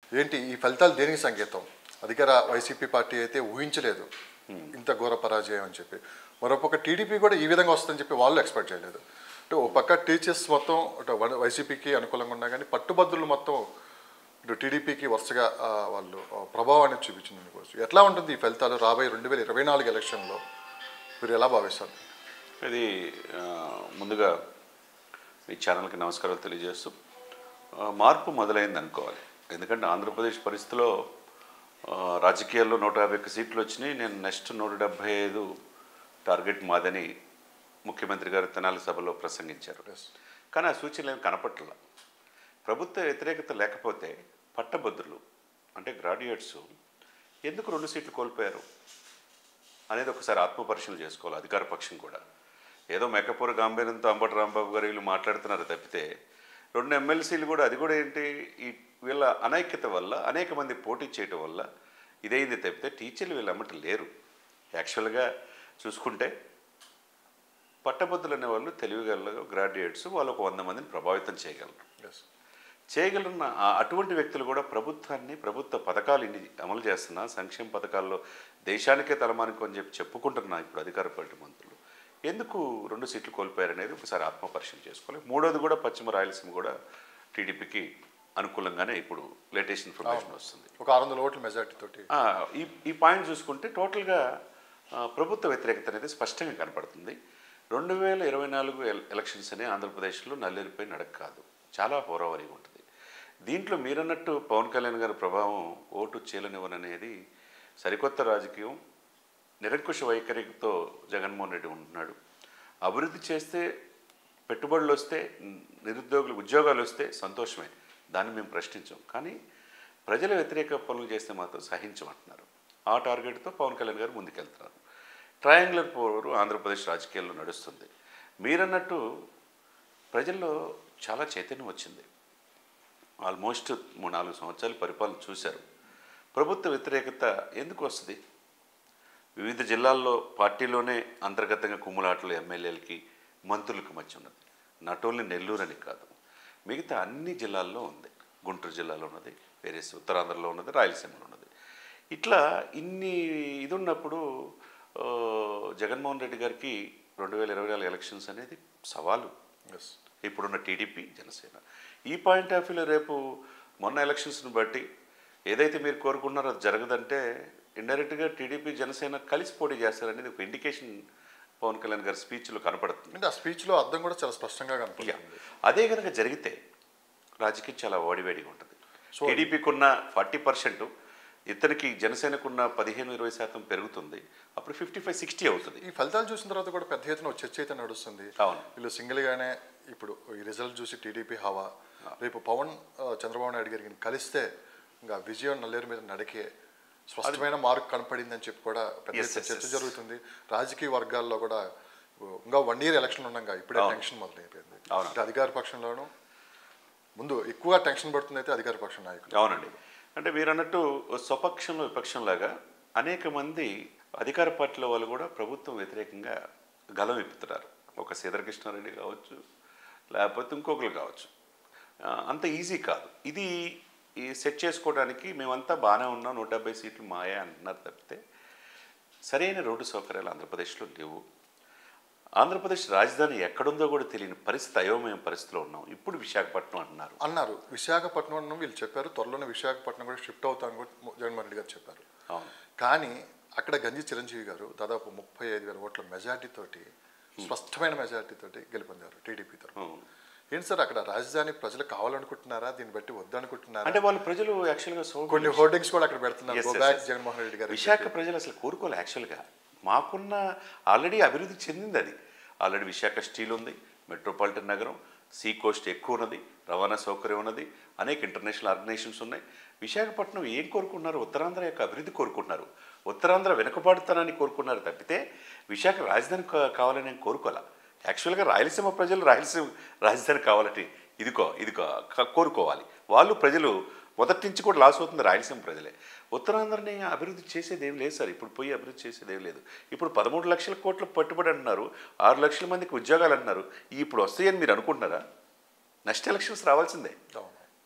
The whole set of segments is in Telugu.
ఏంటి ఈ ఫలితాలు దేనికి సంకేతం అధికార వైసీపీ పార్టీ అయితే ఊహించలేదు ఇంత ఘోర పరాజయం అని చెప్పి మరోపక్క టీడీపీ కూడా ఈ విధంగా వస్తుందని చెప్పి వాళ్ళు ఎక్స్పెక్ట్ చేయలేదు అంటే ఒక పక్క టీచర్స్ మొత్తం అటు వై- వైసీపీకి అనుకూలంగా ఉన్నా కానీ పట్టుబద్దులు మొత్తం ఇటు టీడీపీకి వరుసగా ఆ, వాళ్ళు ఆ, ప్రభావాన్ని చూపించింది అనుకోవచ్చు ఎట్లా ఉంటుంది ఈ ఫలితాలు రాబోయే రెండు వేల ఇరవై నాలుగు ఎలక్షన్లో మీరు ఎలా భావిస్తారు ఇది ఆ, ముందుగా మీ ఛానల్కి నమస్కారాలు తెలియజేస్తూ ఆ, మార్పు మొదలైంది అనుకోవాలి ఎందుకంటే ఆంధ్రప్రదేశ్ పరిస్థితిలో ఆ, రాజకీయాల్లో నూట యాభై ఒక్క సీట్లు వచ్చినాయి నేను నెక్స్ట్ నూట డెబ్భై ఐదు టార్గెట్ మాదని ముఖ్యమంత్రి గారు తెనాలి సభలో ప్రసంగించారు కానీ ఆ సూచనలు ఏమి కనపట్ల ప్రభుత్వ వ్యతిరేకత లేకపోతే పట్టభద్రులు అంటే గ్రాడ్యుయేట్స్ ఎందుకు రెండు సీట్లు కోల్పోయారు అనేది ఒకసారి ఆత్మపరిశీలన చేసుకోవాలి అధికార పక్షం కూడా ఏదో మెక్కపూర గాంభీర్యంతో అంబటి రాంబాబు గారు వీళ్ళు మాట్లాడుతున్నారు తప్పితే రెండు ఎమ్మెల్సీలు కూడా అది కూడా ఏంటి ఈ వీళ్ళ అనైక్యత వల్ల అనేక మంది పోటీ చేయటం వల్ల ఇదైంది తప్పితే టీచర్లు వీళ్ళు అమ్మట లేరు యాక్చువల్గా చూసుకుంటే పట్టభద్రులు అనేవాళ్ళు తెలివిగల గ్రాడ్యుయేట్స్ వాళ్ళు ఒక వంద మందిని ప్రభావితం చేయగలరు ఎస్ చేయగలన్న ఆ- అటువంటి వ్యక్తులు కూడా ప్రభుత్వాన్ని ప్రభుత్వ పథకాలు ఇన్ని అమలు చేస్తున్నా సంక్షేమ పథకాల్లో దేశానికే తలమానికం అని చెప్పి చెప్పుకుంటున్నా ఇప్పుడు అధికార పార్టీ మంత్రులు ఎందుకు రెండు సీట్లు కోల్పోయారనేది ఒకసారి ఆత్మపరిశీలన చేసుకోవాలి మూడోది కూడా పశ్చిమ రాయలసీమ కూడా టీడీపీకి అనుకూలంగానే ఇప్పుడు లేటెస్ట్ ఇన్ఫర్మేషన్ వస్తుంది ఒక ఆరు వందల ఓట్ల మెజార్టీ తోటి ఆ, ఈ ఈ పాయింట్ చూసుకుంటే టోటల్గా ఆ, ప్రభుత్వ వ్యతిరేకత అనేది స్పష్టంగా కనపడుతుంది రెండు వేల ఇరవై నాలుగు ఎల- ఎలక్షన్స్ అనే ఆంధ్రప్రదేశ్లో నల్లేరిపై నడక కాదు చాలా హోరావరిగా ఉంటుంది దీంట్లో మీరన్నట్టు పవన్ కళ్యాణ్ గారి ప్రభావం ఓటు చీలనివ్వననేది సరికొత్త రాజకీయం నిరంకుశ వైఖరితో జగన్మోహన్ రెడ్డి ఉంటున్నాడు అభివృద్ధి చేస్తే పెట్టుబడులు వస్తే నిరుద్యోగులు ఉద్యోగాలు వస్తే సంతోషమే దాన్ని మేము ప్రశ్నించాం కానీ ప్రజల వ్యతిరేక పనులు చేస్తే మాత్రం సహించమంటున్నారు ఆ టార్గెట్తో పవన్ కళ్యాణ్ గారు ముందుకెళ్తున్నారు ట్రయాంగులర్ పోరు ఆంధ్రప్రదేశ్ రాజకీయాల్లో నడుస్తుంది మీరన్నట్టు ప్రజల్లో చాలా చైతన్యం వచ్చింది ఆల్మోస్ట్ మూడు నాలుగు సంవత్సరాలు పరిపాలన చూశారు ప్రభుత్వ వ్యతిరేకత ఎందుకు వస్తుంది వివిధ జిల్లాల్లో పార్టీలోనే అంతర్గతంగా కుమ్ములాటలు ఎమ్మెల్యేలకి మంత్రులకు మధ్య ఉన్నది నాట్ ఓన్లీ నెల్లూరు అని కాదు మిగతా అన్ని జిల్లాల్లో ఉంది గుంటూరు జిల్లాలో ఉన్నది వేరే ఉత్తరాంధ్రలో ఉన్నది రాయలసీమలో ఉన్నది ఇట్లా ఇన్ని ఇది ఉన్నప్పుడు ఆ, జగన్మోహన్ రెడ్డి గారికి రెండు వేల ఇరవై నాలుగు ఎలక్షన్స్ అనేది సవాలు ఎస్ ఇప్పుడున్న టీడీపీ జనసేన ఈ పాయింట్ ఆఫ్ వ్యూలో రేపు మొన్న ఎలక్షన్స్ని బట్టి ఏదైతే మీరు కోరుకున్నారో అది జరగదంటే ఇండైరెక్ట్గా టీడీపీ జనసేన కలిసి పోటీ చేస్తారనేది ఒక ఇండికేషన్ పవన్ కళ్యాణ్ గారి స్పీచ్లో కనపడుతుంది అంటే ఆ స్పీచ్లో అర్థం కూడా చాలా స్పష్టంగా యా. కనపడుతుంది అదే కనుక జరిగితే రాజకీయం చాలా ఓడివేడిగా ఉంటుంది టీడీపీకి ఉన్న ఫార్టీ పర్సెంట్ ఇతనికి జనసేనకున్న పదిహేను ఇరవై శాతం పెరుగుతుంది అప్పుడు ఫిఫ్టీ ఫైవ్ సిక్స్టీ అవుతుంది ఈ ఫలితాలు చూసిన తర్వాత కూడా పెద్ద ఎత్తున ఒక చర్చ అయితే నడుస్తుంది అవును. వీళ్ళు సింగిల్గానే ఇప్పుడు ఈ రిజల్ట్ చూసి టీడీపీ హవా రేపు పవన్ ఆ, చంద్రబాబు నాయుడు గారికి కలిస్తే ఇంకా విజయం నల్లేరు మీద నడికే స్పష్టమైన మార్క్ కనపడింది అని చెప్పి కూడా పెద్ద Yes, ఎత్తున yes, చర్చ yes. జరుగుతుంది రాజకీయ వర్గాల్లో కూడా ఇంకా వన్ ఇయర్ ఎలక్షన్ ఉండగా ఇప్పుడే అవును. టెన్షన్ మొదలైపోయింది అవును. ఇటు అధికార పక్షంలోనూ ముందు ఎక్కువగా టెన్షన్ పడుతుంది అయితే అధికార పక్ష నాయకులు అవునండి అంటే మీరు అన్నట్టు స్వపక్షంలో విపక్షంలాగా అనేక మంది అధికార పార్టీల వాళ్ళు కూడా ప్రభుత్వం వ్యతిరేకంగా గలం విప్పుతున్నారు ఒక సీతాకృష్ణారెడ్డి కావచ్చు లేకపోతే ఇంకొకరు కావచ్చు ఆ, అంత ఈజీ కాదు ఇది ఈ సెట్ చేసుకోవడానికి మేమంతా బాగానే ఉన్నాం నూట డెబ్బై సీట్లు మాయా అంటున్నారు తప్పితే సరైన రోడ్డు సౌకర్యాలు ఆంధ్రప్రదేశ్లో లేవు ఆంధ్రప్రదేశ్ రాజధాని ఎక్కడుందో కూడా తెలియని పరిస్థితి అయోమయం పరిస్థితిలో ఉన్నాం ఇప్పుడు విశాఖపట్నం అంటున్నారు అన్నారు విశాఖపట్నం అని వీళ్ళు చెప్పారు త్వరలోనే విశాఖపట్నం కూడా షిఫ్ట్ అవుతామని కూడా జగన్మోహన్ రెడ్డి గారు చెప్పారు అవును కానీ అక్కడ గంజి చిరంజీవి గారు దాదాపు ముప్పై ఐదు వేల ఓట్ల మెజార్టీ తోటి స్పష్టమైన మెజార్టీ తోటి గెలుపొందారు టీడీపీ తరఫున అవును. ఏంటి సార్ అక్కడ రాజధాని ప్రజలు కావాలనుకుంటున్నారా దీన్ని బట్టి వద్దనుకుంటున్నారా అంటే వాళ్ళు ప్రజలు యాక్చువల్గా సో కొన్ని హోర్డింగ్స్ కూడా అక్కడ పెడుతున్నారు Yes, go yes, back yes. Jaganmohan Reddy garu Visakha ప్రజలు అసలు కోరుకోలే యాక్చువల్గా మాకున్న ఆల్రెడీ అభివృద్ధి చెందింది అది ఆల్రెడీ విశాఖ స్టీల్ ఉంది మెట్రోపాలిటన్ నగరం సీ కోస్ట్ ఎక్కువ ఉన్నది రవాణా సౌకర్యం ఉన్నది అనేక ఇంటర్నేషనల్ ఆర్గనైజేషన్స్ ఉన్నాయి విశాఖపట్నం ఏం కోరుకున్నారు ఉత్తరాంధ్ర యొక్క అభివృద్ధి కోరుకున్నారు ఉత్తరాంధ్ర వెనుకబాటుతనాన్ని కోరుకున్నారు తప్పితే విశాఖ రాజధాని కా- కావాలని నేను కోరుకోలే యాక్చువల్గా రాయలసీమ ప్రజలు రాయలసీమ రాజధాని కావాలంటే ఇదికో ఇదికో క- కోరుకోవాలి వాళ్ళు ప్రజలు మొదటి నుంచి కూడా లాస్ అవుతుంది రాయలసీమ ప్రజలే ఉత్తరాంధ్రని అభివృద్ధి చేసేది ఏం లేదు సార్ ఇప్పుడు పోయి అభివృద్ధి చేసేది ఏం లేదు ఇప్పుడు పదమూడు లక్షల కోట్ల పెట్టుబడి అంటున్నారు ఆరు లక్షల మందికి ఉద్యోగాలు అంటున్నారు ఇప్పుడు వస్తాయని మీరు అనుకుంటున్నారా నెక్స్ట్ ఎలక్షన్స్ రావాల్సిందే అవును.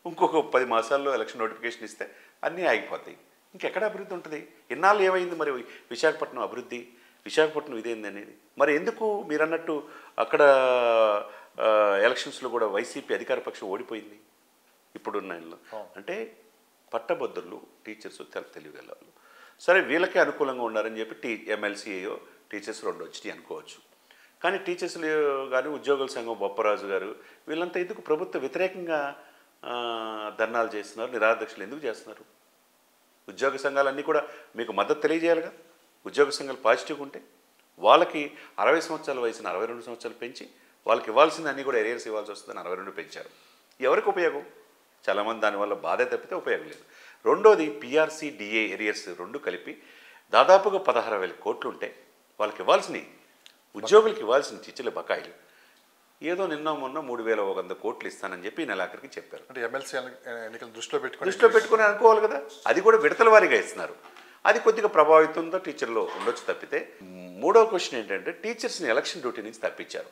ఇంకొక పది మాసాల్లో ఎలక్షన్ నోటిఫికేషన్ ఇస్తే అన్నీ ఆగిపోతాయి ఇంకెక్కడ అభివృద్ధి ఉంటుంది ఇన్నాళ్ళు ఏమైంది మరి విశాఖపట్నం అభివృద్ధి విశాఖపట్నం ఇదేంది అనేది మరి ఎందుకు మీరు అన్నట్టు అక్కడ ఆ, ఎలక్షన్స్లో కూడా వైసీపీ అధికార పక్షం ఓడిపోయింది ఇప్పుడున్న ఇళ్ళు. అంటే పట్టభద్రులు టీచర్స్ చాలా తెలివిగల వాళ్ళు సరే వీళ్ళకే అనుకూలంగా ఉన్నారని చెప్పి టీ ఎమ్మెల్సీఏయో టీచర్స్ రెండు వచ్చినాయి అనుకోవచ్చు కానీ టీచర్స్లు కానీ ఉద్యోగుల సంఘం బొప్పరాజు గారు వీళ్ళంతా ఎందుకు ప్రభుత్వ వ్యతిరేకంగా ఆ, ధర్నాలు చేస్తున్నారు నిరాధ్యక్షులు ఎందుకు చేస్తున్నారు ఉద్యోగ సంఘాలన్నీ కూడా మీకు మద్దతు తెలియజేయాలిగా ఉద్యోగ సంఘాలు పాజిటివ్గా ఉంటే వాళ్ళకి అరవై సంవత్సరాల వయసున అరవై రెండు సంవత్సరాలు పెంచి వాళ్ళకి ఇవ్వాల్సింది అన్నీ కూడా ఎరియర్స్ ఇవ్వాల్సి వస్తుందని అరవై రెండు పెంచారు ఎవరికి ఉపయోగం చాలామంది దానివల్ల బాధ తప్పితే ఉపయోగం లేదు రెండోది పిఆర్సీ డిఏ ఎరియర్స్ రెండు కలిపి దాదాపుగా పదహారు వేల కోట్లు ఉంటే వాళ్ళకి ఇవ్వాల్సినవి ఉద్యోగులకి ఇవ్వాల్సిన చిచ్చుల బకాయిలు ఏదో నిన్న మొన్న మూడు వేల ఒక వంద కోట్లు ఇస్తానని చెప్పి ఈ నెలాఖరికి చెప్పారు అంటే ఎమ్మెల్సీ ఎన్నికలు దృష్టిలో పెట్టుకొని దృష్టిలో పెట్టుకుని అనుకోవాలి కదా అది కూడా విడతల వారీగా ఇస్తున్నారు అది కొద్దిగా ప్రభావితంతో టీచర్లో ఉండొచ్చు తప్పితే మూడో క్వశ్చన్ ఏంటంటే టీచర్స్ని ఎలక్షన్ డ్యూటీ నుంచి తప్పించారు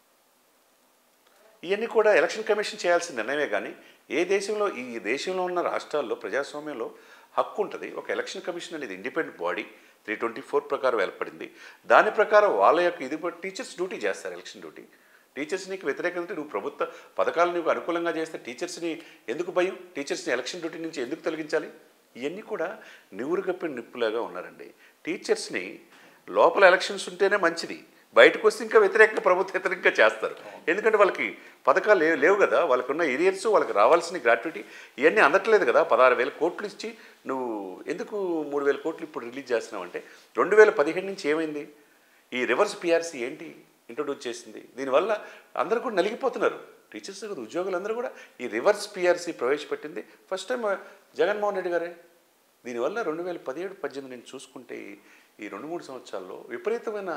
ఇవన్నీ కూడా ఎలక్షన్ కమిషన్ చేయాల్సిన నిర్ణయమే కానీ ఏ దేశంలో ఈ దేశంలో ఉన్న రాష్ట్రాల్లో ప్రజాస్వామ్యంలో హక్కు ఉంటుంది ఒక ఎలక్షన్ కమిషన్ అనేది independent body three twenty four ప్రకారం ఏర్పడింది దాని ప్రకారం వాళ్ళ యొక్క ఇది కూడా టీచర్స్ డ్యూటీ చేస్తారు ఎలక్షన్ డ్యూటీ టీచర్స్ నీకు వ్యతిరేకంగా నువ్వు ప్రభుత్వ పథకాలు నీకు అనుకూలంగా చేస్తే టీచర్స్ని ఎందుకు భయం టీచర్స్ని ఎలక్షన్ డ్యూటీ నుంచి ఎందుకు తొలగించాలి ఇవన్నీ కూడా నివురుగప్పిన నిప్పులాగా ఉన్నారండి టీచర్స్ని లోపల ఎలక్షన్స్ ఉంటేనే మంచిది బయటకు వస్తే ఇంకా వ్యతిరేకంగా ప్రభుత్వ వ్యతిరేకంగా చేస్తారు ఎందుకంటే వాళ్ళకి పథకాలు లేవు లేవు కదా వాళ్ళకి ఉన్న ఏరియాస్ వాళ్ళకి రావాల్సిన గ్రాట్యుటీ ఇవన్నీ అందట్లేదు కదా పదహారు వేల కోట్లు ఇచ్చి నువ్వు ఎందుకు మూడు వేల కోట్లు ఇప్పుడు రిలీజ్ చేస్తున్నావు అంటే రెండు వేల పదిహేడు నుంచి ఏమైంది ఈ రివర్స్ పిఆర్సీ ఏంటి ఇంట్రొడ్యూస్ చేసింది దీనివల్ల అందరూ కూడా నలిగిపోతున్నారు టీచర్స్ కదా ఉద్యోగులు అందరూ కూడా ఈ రివర్స్ పిఆర్సీ ప్రవేశపెట్టింది ఫస్ట్ టైం జగన్మోహన్ రెడ్డి గారే దీనివల్ల రెండు వేల పదిహేడు పద్దెనిమిది నేను చూసుకుంటే ఈ- ఈ రెండు మూడు సంవత్సరాల్లో విపరీతమైన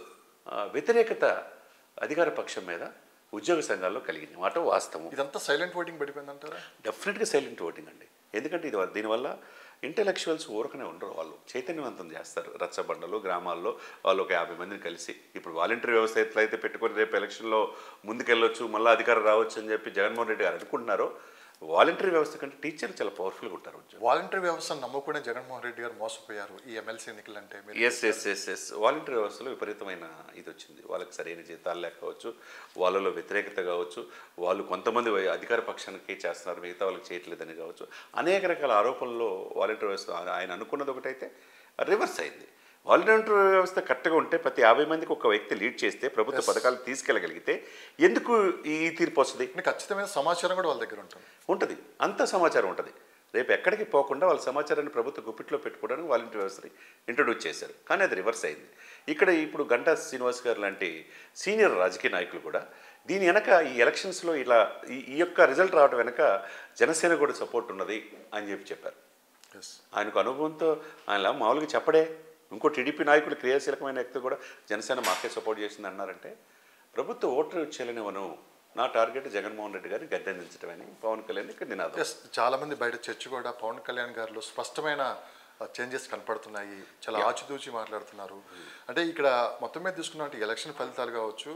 ఆ, వ్యతిరేకత అధికార పక్షం మీద ఉద్యోగ సంఘాల్లో కలిగింది మాట వాస్తవం ఇదంతా సైలెంట్ ఓటింగ్ పడిపోయిందంటారా డెఫినెట్గా సైలెంట్ ఓటింగ్ అండి ఎందుకంటే ఇది దీనివల్ల ఇంటెలెక్చువల్స్ ఊరకనే ఉండరు వాళ్ళు చైతన్యవంతం చేస్తారు రచ్చబండలు గ్రామాల్లో వాళ్ళు ఒక యాభై మందిని కలిసి ఇప్పుడు వాలంటీర్ వ్యవస్థ ఎట్లయితే పెట్టుకొని రేపు ఎలక్షన్లో ముందుకెళ్ళొచ్చు మళ్ళీ అధికారం రావచ్చు అని చెప్పి జగన్మోహన్ రెడ్డి గారు అనుకుంటున్నారో వాలంటీర్ వ్యవస్థ కంటే టీచర్లు చాలా పవర్ఫుల్గా ఉంటారు ఉద్యోగం వాలంటరీ వ్యవస్థను నమ్ముకునే జగన్మోహన్ రెడ్డి గారు మోసపోయారు ఈ ఎమ్మెల్సీ ఎన్నికలు అంటే మీరు yes yes yes yes volunteer వ్యవస్థలో విపరీతమైన ఇది వచ్చింది వాళ్ళకి సరైన జీతాలు లేక కావచ్చు వాళ్ళలో వ్యతిరేకత కావచ్చు వాళ్ళు కొంతమంది వై- అధికార పక్షానికి చేస్తున్నారు మిగతా వాళ్ళకి చేయట్లేదని కావచ్చు అనేక రకాల ఆరోపణల్లో వాలంటీర్ వ్యవస్థ ఆయన అనుకున్నది ఒకటైతే రివర్స్ అయింది వాలంటీర్ వ్యవస్థ కరెక్ట్గా ఉంటే ప్రతి యాభై మందికి ఒక వ్యక్తి లీడ్ చేస్తే ప్రభుత్వ పథకాలు తీసుకెళ్ళగలిగితే ఎందుకు ఈ తీర్పు వస్తుంది అంటే ఖచ్చితమైన సమాచారం కూడా వాళ్ళ దగ్గర ఉంటుంది ఉంటుంది అంత సమాచారం ఉంటుంది రేపు ఎక్కడికి పోకుండా వాళ్ళ సమాచారాన్ని ప్రభుత్వ గుప్పిట్లో పెట్టుకోవడానికి వాలంటీర్ వ్యవస్థని ఇంట్రొడ్యూస్ చేశారు కానీ అది రివర్స్ అయింది ఇక్కడ ఇప్పుడు గంటా శ్రీనివాస్ గారు లాంటి సీనియర్ రాజకీయ నాయకులు కూడా దీని వెనక ఈ ఎలక్షన్స్లో ఇలా ఈ ఈ యొక్క రిజల్ట్ రావడం వెనక జనసేన కూడా సపోర్ట్ ఉన్నది అని చెప్పి చెప్పారు ఎస్ ఆయనకు అనుభవంతో ఆయన మామూలుగా చెప్పడే ఇంకో టీడీపీ నాయకులు క్రియాశీలకమైన వ్యక్తి కూడా జనసేన మాకే సపోర్ట్ చేసింది అన్నారంటే ప్రభుత్వ ఓటర్ చేయలేనివను నా టార్గెట్ జగన్మోహన్ రెడ్డి గారిని గద్దెందించడమని పవన్ కళ్యాణ్ ఇక్కడ నినాదం ఎస్ చాలా మంది బయట చర్చ కూడా పవన్ కళ్యాణ్ గారిలో స్పష్టమైన చేంజెస్ కనపడుతున్నాయి చాలా ఆచితూచి మాట్లాడుతున్నారు అంటే ఇక్కడ మొత్తం మీద తీసుకున్నట్టు ఎలక్షన్ ఫలితాలు కావచ్చు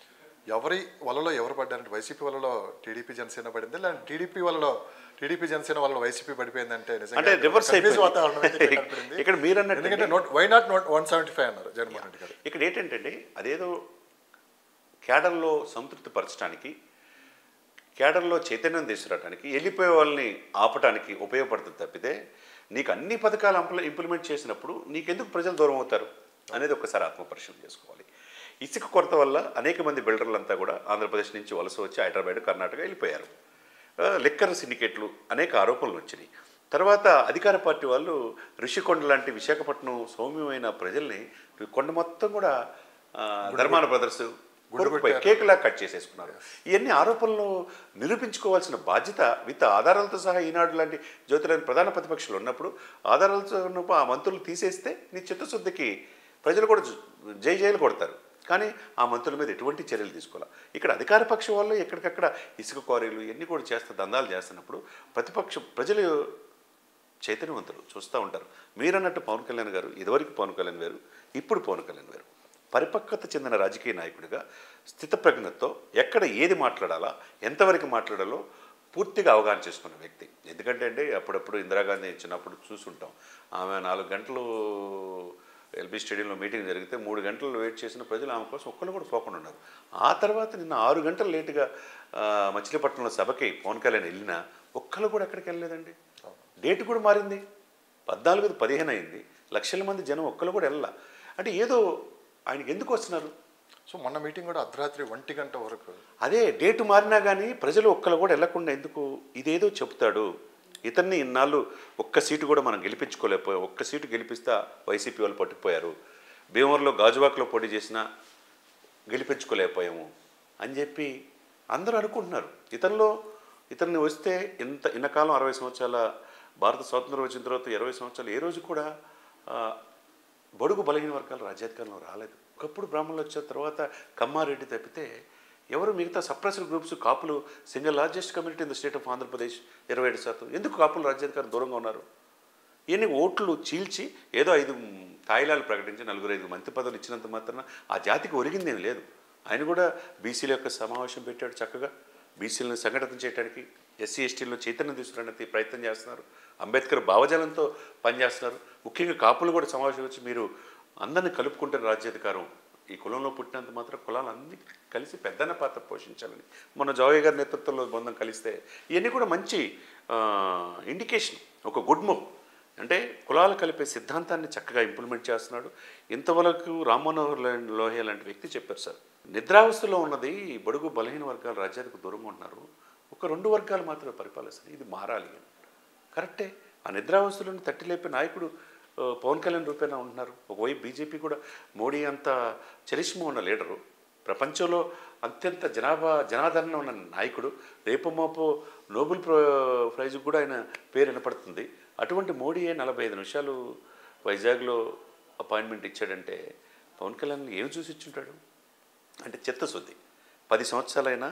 ఎవరి వలలో ఎవరు పడ్డారంటే వైసీపీ వలలో టీడీపీ జనసేన పడింది లేదంటే టీడీపీ వలలో టీడీపీ జనసేన వలలో వైసీపీ పడిపోయిందంటే నిజంగా అంటే reverse confuse అయిపోయింది. వాతావరణం అయితే ఇక్కడ కనపడింది. ఇక్కడ మీరు అన్నట్టు ఎందుకంటే note why not note one seventy five అన్నారు జగన్మోహన్ రెడ్డి గారు ఇక్కడ ఏంటంటే అదేదో కేడర్లో సంతృప్తి పరచడానికి కేడర్లో చైతన్యం తీసుకురావడానికి వెళ్ళిపోయే వాళ్ళని ఆపటానికి ఉపయోగపడుతుంది తప్పితే నీకు అన్ని పథకాలు అంపల ఇంప్లిమెంట్ చేసినప్పుడు నీకెందుకు ప్రజలు దూరం అవుతారు అనేది ఒకసారి ఆత్మపరిశీలన చేసుకోవాలి ఇసుక కొరత వల్ల అనేక మంది బిల్డర్లంతా కూడా ఆంధ్రప్రదేశ్ నుంచి వలస వచ్చి హైదరాబాద్ కర్ణాటక వెళ్ళిపోయారు ఆ, లిక్కర్ సిండికేట్లు అనేక ఆరోపణలు వచ్చినాయి తర్వాత అధికార పార్టీ వాళ్ళు ఋషికొండ లాంటి విశాఖపట్నం సౌమ్యమైన ప్రజల్ని కొండ మొత్తం కూడా ఆ, ధర్మాన బ్రదర్స్ కొరుకుపోయి కేకులా కట్ చేసేసుకున్నారు ఇవన్నీ ఆరోపణలు నిరూపించుకోవాల్సిన బాధ్యత విత్ ఆధారాలతో సహా ఈనాడు లాంటి జ్యోతిరాని ప్రధాన ప్రతిపక్షాలు ఉన్నప్పుడు ఆధారాలతో ఉన్నప్పుడు ఆ మంత్రులు తీసేస్తే నీ చిత్తశుద్ధికి ప్రజలు కూడా జ- జై జైలు కొడతారు కానీ ఆ మంత్రుల మీద ఎటువంటి చర్యలు తీసుకోవాలి ఇక్కడ అధికార పక్షం వాళ్ళు ఎక్కడికక్కడ ఇసుక క్వారీలు ఇవన్నీ కూడా చేస్తే దందాలు చేస్తున్నప్పుడు ప్రతిపక్ష ప్రజలు చైతన్యవంతులు చూస్తూ ఉంటారు మీరన్నట్టు పవన్ కళ్యాణ్ గారు ఇదివరకు పవన్ కళ్యాణ్ వేరు ఇప్పుడు పవన్ కళ్యాణ్ వేరు పరిపక్వత చెందిన రాజకీయ నాయకుడిగా స్థితప్రజ్ఞతో ఎక్కడ ఏది మాట్లాడాలా ఎంతవరకు మాట్లాడాలో పూర్తిగా అవగాహన చేసుకున్న వ్యక్తి ఎందుకంటే అండి అప్పుడప్పుడు ఇందిరాగాంధీ ఇచ్చినప్పుడు చూసుంటాం ఆమె నాలుగు గంటలు ఎల్బీ స్టేడియంలో మీటింగ్ జరిగితే మూడు గంటలు వెయిట్ చేసిన ప్రజలు ఆమె కోసం ఒక్కళ్ళు కూడా పోకుండా ఉన్నారు ఆ తర్వాత నిన్న ఆరు గంటలు లేటుగా ఆ, మచిలీపట్నంలో సభకి పవన్ కళ్యాణ్ వెళ్ళినా ఒక్కళ్ళు కూడా ఎక్కడికి వెళ్ళలేదండి డేట్ కూడా మారింది పద్నాలుగు పదిహేను అయింది లక్షల మంది జనం ఒక్కళ్ళు కూడా వెళ్ళాల అంటే ఏదో ఆయనకి ఎందుకు వస్తున్నారు సో మొన్న మీటింగ్ కూడా అర్ధరాత్రి ఒంటి గంట వరకు అదే డేటు మారినా కానీ ప్రజలు ఒక్కరు కూడా వెళ్లకుండా ఎందుకు ఇదేదో చెప్తాడు ఇతన్ని ఇన్నాళ్ళు ఒక్క సీటు కూడా మనం గెలిపించుకోలేకపోయాం ఒక్క సీటు గెలిపిస్తే వైసీపీ వాళ్ళు పట్టుకుపోయారు భీమవరంలో గాజువాకలో పోటీ చేసినా గెలిపించుకోలేకపోయాము అని చెప్పి అందరూ అనుకుంటున్నారు ఇతనిలో ఇతన్ని వస్తే ఇంత ఇన్నకాలం అరవై సంవత్సరాల భారత స్వాతంత్రం వచ్చిన తర్వాత ఇరవై సంవత్సరాలు ఏ రోజు కూడా ఆ, బడుగు బలహీన వర్గాలు రాజ్యాధికారంలో రాలేదు ఒకప్పుడు బ్రాహ్మణులు వచ్చిన తర్వాత కమ్మారెడ్డి తప్పితే ఎవరు మిగతా సప్రెసర్ గ్రూప్స్ కాపులు single largest community in the state of Andhra Pradesh ఇరవై ఏడు శాతం ఎందుకు కాపులు రాజ్యాధికారం దూరంగా ఉన్నారు ఈయన ఓట్లు చీల్చి ఏదో ఐదు తాయిలాలు ప్రకటించి నలుగురు ఐదు మంత్రి పదవులు ఇచ్చినంత మాత్రాన ఆ జాతికి ఒరిగిందేం లేదు ఆయన కూడా బీసీల యొక్క సమావేశం పెట్టాడు చక్కగా బీసీలను సంఘటన చేయడానికి ఎస్సీ ఎస్టీలను చైతన్యం తీసుకురావడానికి ప్రయత్నం చేస్తున్నారు అంబేద్కర్ భావజాలంతో పనిచేస్తున్నారు ముఖ్యంగా కాపులు కూడా సమావేశం వచ్చి మీరు అందరిని కలుపుకుంటున్న రాజ్యాధికారం ఈ కులంలో పుట్టినంత మాత్రం కులాలన్నీ కలిసి పెద్దన్న పాత్ర పోషించాలని మన జవయ్య గారి నేతృత్వంలో బృందం కలిస్తే ఇవన్నీ కూడా మంచి ఇండికేషన్ ఒక గుడ్ మూవ్ అంటే కులాలు కలిపే సిద్ధాంతాన్ని చక్కగా ఇంప్లిమెంట్ చేస్తున్నాడు ఇంతవరకు రామ్మనోహర్ లా- లోహియా లాంటి వ్యక్తి చెప్పారు సార్ నిద్రావస్థలో ఉన్నది ఈ బడుగు బలహీన వర్గాలు రాజ్యానికి దూరంగా ఉంటున్నారు ఒక రెండు వర్గాలు మాత్రమే పరిపాలిస్తుంది ఇది మారాలి అని కరెక్టే ఆ నిద్రావస్థలను తట్టి లేపే నాయకుడు ఆ, పవన్ కళ్యాణ్ రూపేణా ఉంటున్నారు ఒకవైపు బీజేపీ కూడా మోడీ అంత చరిష్మా ఉన్న లీడరు ప్రపంచంలో అత్యంత జనాభా జనాదరణ ఉన్న నాయకుడు రేపు మాపో నోబెల్ ప్రో ప్రైజ్ కూడా ఆయన పేరు వినపడుతుంది అటువంటి మోడీయే నలభై ఐదు నిమిషాలు వైజాగ్లో అపాయింట్మెంట్ ఇచ్చాడంటే పవన్ కళ్యాణ్ ఏం చూసి ఇచ్చుంటాడు అంటే చిత్తశుద్ధి పది సంవత్సరాలైనా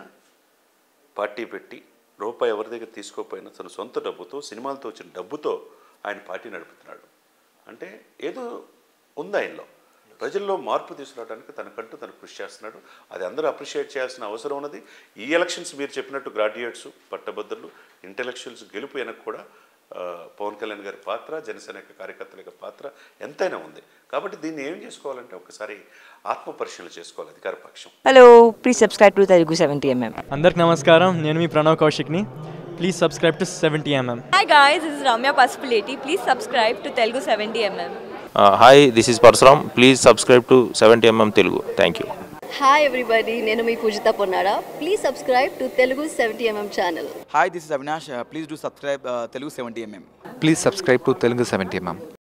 పార్టీ పెట్టి రూపాయి ఎవరి దగ్గర తీసుకోకపోయినా తన సొంత డబ్బుతో సినిమాలతో వచ్చిన డబ్బుతో ఆయన పార్టీ నడుపుతున్నాడు అంటే ఏదో ఉంది ఆయనలో ప్రజల్లో మార్పు తీసుకురావడానికి తనకంటూ తను కృషి చేస్తున్నాడు అది అందరూ అప్రిషియేట్ చేయాల్సిన అవసరం ఉన్నది ఈ ఎలక్షన్స్ మీరు చెప్పినట్టు గ్రాడ్యుయేట్స్ పట్టభద్రులు ఇంటలెక్చువల్స్ గెలుపు వెనక కూడా ఆ, పవన్ కళ్యాణ్ గారి పాత్ర జనసేన యొక్క కార్యకర్తల యొక్క పాత్ర ఎంతైనా ఉంది కాబట్టి దీన్ని ఏం చేసుకోవాలంటే ఒకసారి ఆత్మ పరిశీలన చేసుకోవాలి అధికార పక్షం hello please subscribe to Telugu seventy MM అందరికి నమస్కారం నేను మీ ప్రణవ్ కౌశిక్ని please subscribe to seventy MM Hi guys, this is Ramya Pasupuleti. Please subscribe to Telugu 70mm. Hi this is Parashuram please subscribe to seventy MM Telugu thank you hi everybody నేను మీ Pujitha Ponnada please subscribe to Telugu seventy MM channel Hi, this is Avinash. Uh, please do subscribe uh, Telugu 70mm. Please subscribe to Telugu 70 mm.